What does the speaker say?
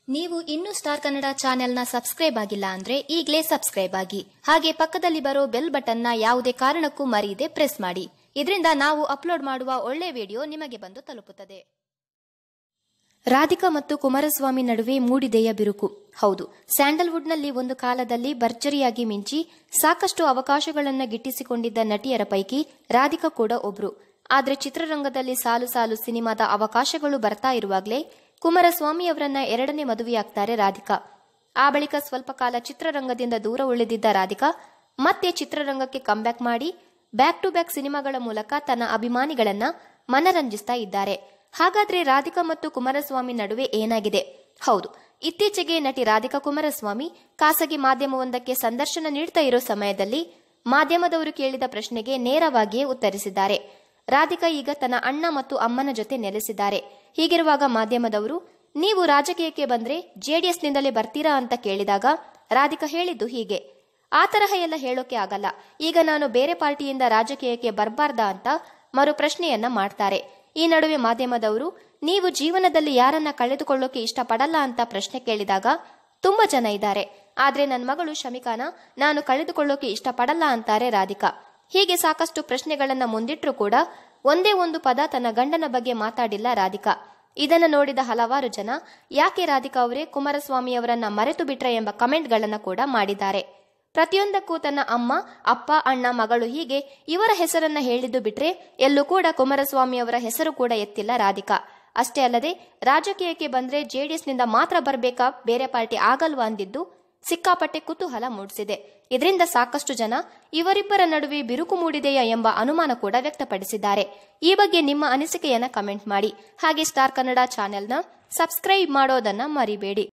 ನೀವು ಇನ್ನೂ ಸ್ಟಾರ್ ಕನ್ನಡ ಚಾನೆಲ್ನ ಸಬ್ಸ್ಕ್ರೈಬ್ ಆಗಿಲ್ಲ ಅಂದ್ರೆ ಈಗಲೇ ಸಬ್ಸ್ಕ್ರೈಬ್ ಆಗಿ ಹಾಗೆ ಪಕ್ಕದಲ್ಲಿ ಬರೋ ಬೆಲ್ ಬಟನ್ನ ಯಾವುದೇ ಕಾರಣಕ್ಕೂ ಮರೆಯದೆ ಪ್ರೆಸ್ ಮಾಡಿ ಇದರಿಂದ ನಾವು ಅಪ್ಲೋಡ್ ಮಾಡುವ ಒಳ್ಳೆ ವಿಡಿಯೋ ನಿಮಗೆ ಬಂದು ತಲುಪುತ್ತದೆ ರಾಧಿಕಾ ಮತ್ತು ಕುಮಾರಸ್ವಾಮಿ ನಡುವೆ ಮೂಡಿದೆಯ ಬಿರುಕು ಹೌದು ಸ್ಯಾಂಡಲ್ವುಡ್ನಲ್ಲಿ ಒಂದು ಕಾಲದಲ್ಲಿ ಭರ್ಜರಿಯಾಗಿ ಮಿಂಚಿ ಸಾಕಷ್ಟು ಅವಕಾಶಗಳನ್ನು ಗಿಟ್ಟಿಸಿಕೊಂಡಿದ್ದ ನಟಿಯರ ಪೈಕಿ ರಾಧಿಕಾ ಕೂಡ ಒಬ್ರು ಆದ್ರೆ ಚಿತ್ರರಂಗದಲ್ಲಿ ಸಾಲು ಸಾಲು ಸಿನಿಮಾದ ಅವಕಾಶಗಳು ಬರ್ತಾ ಇರುವಾಗಲೇ ಕುಮಾರಸ್ವಾಮಿ ಅವರನ್ನ ಎರಡನೇ ಮದುವೆಯಾಗ್ತಾರೆ ರಾಧಿಕಾ ಆ ಬಳಿಕ ಸ್ವಲ್ಪ ಕಾಲ ಚಿತ್ರರಂಗದಿಂದ ದೂರ ಉಳಿದಿದ್ದ ರಾಧಿಕಾ ಮತ್ತೆ ಚಿತ್ರರಂಗಕ್ಕೆ ಕಂಬ್ಯಾಕ್ ಮಾಡಿ ಬ್ಯಾಕ್ ಟು ಬ್ಯಾಕ್ ಸಿನಿಮಾಗಳ ಮೂಲಕ ತನ್ನ ಅಭಿಮಾನಿಗಳನ್ನ ಮನರಂಜಿಸ್ತಾ ಇದ್ದಾರೆ ಹಾಗಾದ್ರೆ ರಾಧಿಕಾ ಮತ್ತು ಕುಮಾರಸ್ವಾಮಿ ನಡುವೆ ಏನಾಗಿದೆ ಹೌದು ಇತ್ತೀಚೆಗೆ ನಟಿ ರಾಧಿಕಾ ಕುಮಾರಸ್ವಾಮಿ ಖಾಸಗಿ ಮಾಧ್ಯಮವೊಂದಕ್ಕೆ ಸಂದರ್ಶನ ನೀಡ್ತಾ ಇರೋ ಸಮಯದಲ್ಲಿ ಮಾಧ್ಯಮದವರು ಕೇಳಿದ ಪ್ರಶ್ನೆಗೆ ನೇರವಾಗಿಯೇ ಉತ್ತರಿಸಿದ್ದಾರೆ ರಾಧಿಕಾ ಈಗ ತನ್ನ ಅಣ್ಣ ಮತ್ತು ಅಮ್ಮನ ಜೊತೆ ನೆಲೆಸಿದ್ದಾರೆ ಹೀಗಿರುವಾಗ ಮಾಧ್ಯಮದವರು ನೀವು ರಾಜಕೀಯಕ್ಕೆ ಬಂದ್ರೆ ಜೆಡಿಎಸ್ನಿಂದಲೇ ಬರ್ತೀರಾ ಅಂತ ಕೇಳಿದಾಗ ರಾಧಿಕಾ ಹೇಳಿದ್ದು ಹೀಗೆ ಆ ತರಹ ಎಲ್ಲ ಹೇಳೋಕೆ ಆಗಲ್ಲ ಈಗ ನಾನು ಬೇರೆ ಪಾರ್ಟಿಯಿಂದ ರಾಜಕೀಯಕ್ಕೆ ಬರಬಾರ್ದಾ ಅಂತ ಮರು ಪ್ರಶ್ನೆಯನ್ನ ಮಾಡ್ತಾರೆ ಈ ನಡುವೆ ಮಾಧ್ಯಮದವರು ನೀವು ಜೀವನದಲ್ಲಿ ಯಾರನ್ನ ಕಳೆದುಕೊಳ್ಳೋಕೆ ಇಷ್ಟಪಡಲ್ಲ ಅಂತ ಪ್ರಶ್ನೆ ಕೇಳಿದಾಗ ತುಂಬಾ ಜನ ಇದ್ದಾರೆ ಆದ್ರೆ ನನ್ನ ಮಗಳು ಶಮಿಕಾನ ನಾನು ಕಳೆದುಕೊಳ್ಳೋಕೆ ಇಷ್ಟಪಡಲ್ಲ ಅಂತಾರೆ ರಾಧಿಕಾ ಹೀಗೆ ಸಾಕಷ್ಟು ಪ್ರಶ್ನೆಗಳನ್ನ ಮುಂದಿಟ್ರು ಕೂಡ ಒಂದೇ ಒಂದು ಪದ ತನ್ನ ಗಂಡನ ಬಗ್ಗೆ ಮಾತಾಡಿಲ್ಲ ರಾಧಿಕಾ ಇದನ್ನ ನೋಡಿದ ಹಲವಾರು ಜನ ಯಾಕೆ ರಾಧಿಕಾ ಅವರೇ ಕುಮಾರಸ್ವಾಮಿ ಅವರನ್ನ ಮರೆತು ಬಿಟ್ರೆ ಎಂಬ ಕಮೆಂಟ್ಗಳನ್ನ ಕೂಡ ಮಾಡಿದ್ದಾರೆ ಪ್ರತಿಯೊಂದಕ್ಕೂ ತನ್ನ ಅಮ್ಮ ಅಪ್ಪ ಅಣ್ಣ ಮಗಳು ಹೀಗೆ ಇವರ ಹೆಸರನ್ನ ಹೇಳಿದ್ದು ಬಿಟ್ರೆ ಎಲ್ಲೂ ಕೂಡ ಕುಮಾರಸ್ವಾಮಿ ಅವರ ಹೆಸರು ಕೂಡ ಎತ್ತಿಲ್ಲ ರಾಧಿಕಾ ಅಷ್ಟೇ ಅಲ್ಲದೆ ರಾಜಕೀಯಕ್ಕೆ ಬಂದ್ರೆ ಜೆಡಿಎಸ್ನಿಂದ ಮಾತ್ರ ಬರಬೇಕಾ ಬೇರೆ ಪಾರ್ಟಿ ಆಗಲ್ವಾ ಅಂದಿದ್ದು ಸಿಕ್ಕಾಪಟ್ಟೆ ಕುತೂಹಲ ಮೂಡಿಸಿದೆ ಇದರಿಂದ ಸಾಕಷ್ಟು ಜನ ಇವರಿಬ್ಬರ ನಡುವೆ ಬಿರುಕು ಮೂಡಿದೆಯಾ ಎಂಬ ಅನುಮಾನ ಕೂಡ ವ್ಯಕ್ತಪಡಿಸಿದ್ದಾರೆ ಈ ಬಗ್ಗೆ ನಿಮ್ಮ ಅನಿಸಿಕೆಯನ್ನ ಕಮೆಂಟ್ ಮಾಡಿ ಹಾಗೆ ಸ್ಟಾರ್ ಕನ್ನಡ ಚಾನೆಲ್ನ ಸಬ್ಸ್ಕ್ರೈಬ್ ಮಾಡೋದನ್ನ ಮರಿಬೇಡಿ